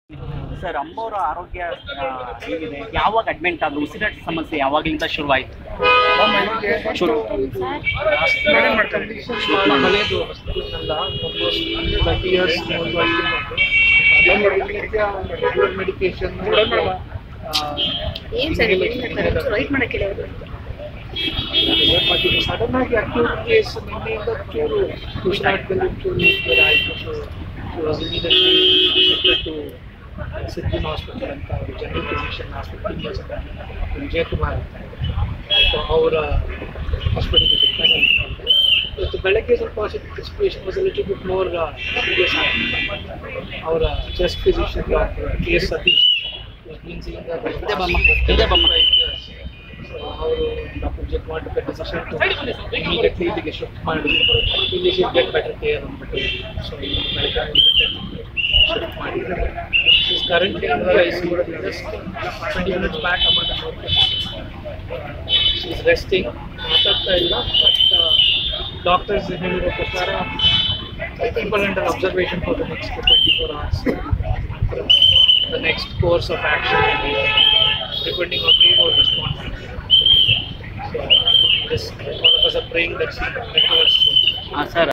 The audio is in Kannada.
ಸರ್ ಅಮ್ಮವರ ಆರೋಗ್ಯ ಆ, ಹೇಗಿದೆ ಯಾವಾಗ ಅಡ್ಮಿಂಟ್ ಆದ್ರು ಉಸಿರಾಟ ಸಮಸ್ಯೆ ಯಾವಾಗಲಿಂದ ಶುರುವಾಯಿತು ಶುರು ಹಳೆಯದು ಹಾಸ್ಪಿಟಲ್ನೆಲ್ಲ ತರ್ಟಿ ಇಯರ್ಸ್ ಮೆಡಿಕೇಶನ್ ಏನ್ ಸರ್ ಏನ್ ಹೇಳ್ತಾರೆ ರೈಟ್ ಮಾಡಕ್ಕಿಲ್ಲ ಅವರು ಸಡನ್ ಆಗಿ ಅಕ್ಯೂಟ್ ಕೇಸ್ ನಿನ್ನೆಯಿಂದ ಚೂರು ಉಸಿರಾಟದಲ್ಲಿ ಚೂರು ಬೇರೆ ಆಯಿತು so immediately shifted to Siddin hospital ಅಂತ ಅವರು ಜನರಲ್ ಫಿಸಿಷಿಯನ್ ಹಾಸ್ಪಿಟಲ್ ವಿಜಯಕುಮಾರ್ ಅಂತ ಸೊ ಅವರ ಹಾಸ್ಪಿಟಲ್ಗೆ ಶಿಫ್ಟ್ ಆಗಿ ಇವತ್ತು ಬೆಳಗ್ಗೆ ಸ್ವಲ್ಪ situation was little bit more serious ಅವರ chest physician doctor K S Satish ಇದೆ ಬಮ್ಮ, ಇದೆ ಬಮ್ಮ. ಸೊ ಅವರು ಡಾಕ್ಟರ್ ಜಗ್ವಾಡ್ ಟ ಡಿಸಿಷನ್ ಟು ಇಮಿಡಿಯೇಟ್ಲಿ ಇಲ್ಲಿಗೆ ಶಿಫ್ಟ್ ಮಾಡಿ ಇಲ್ಲಿ ಶಿ ಗೆಟ್ ಬೆಟರ್ ಕೇರ್ ಅಂದ್ಬಿಟ್ಟು ಸೊ ಇಲ್ಲಿ ಬೆಳಗಾವಿ ಶಿಫ್ಟ್ ಮಾಡಿದ್ದಾರೆ is currently just twenty minutes back ಅಮ್ಮ ಶಿ ಇಸ್ ರೆಸ್ಟಿಂಗ್ ಮಾತಾಡ್ತಾ ಇಲ್ಲ ಬಟ್ ಡಾಕ್ಟರ್ಸ್ ಹೇಳಿರೋ ಪ್ರಕಾರ people under observation for the next 24 hours. The next course of action will be depending on real or response. So, this, all of us are praying that she recovers soon. ಹಾಂ ಸರ್